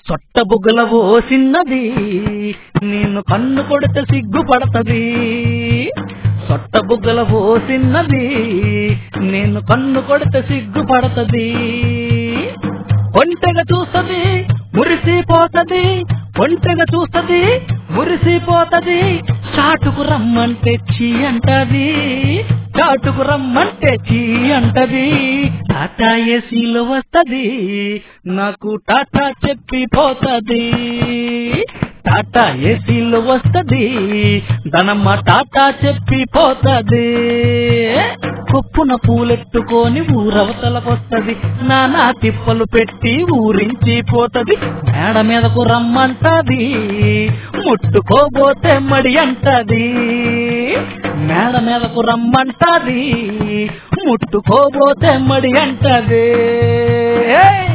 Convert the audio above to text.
సొట్ట బుగ్గల ఓసిన్నది నేను కన్ను కొడితే సిగ్గుపడతది సొట్ట బుగ్గల ఓసిన్నది నేను కన్ను కొడితే సిగ్గుపడతది ఒంటెగా చూస్తది మురిసిపోతది ఒంటెగా చూస్తది మురిసిపోతది చాటుకు రమ్మంటే చీ అంటది చాటుకు రమ్మంటే చీ అంటది టాటా ఏసీలో వస్తది నాకు టాటా చెప్పి పోతది టాటా ఏసీలో వస్తది ధనమ్మ టాటా చెప్పి పోతది కొప్పున పూలెట్టుకొని ఊరవతలకొస్తది నానా తిప్పలు పెట్టి ఊరించి పోతది మేడ మీదకు రమ్మంటది ముట్టుకోబోతే మడి అంటది మేడ మీదకు రమ్మంటది ముట్టుకోబోతే మడి అంటది ఏయ్!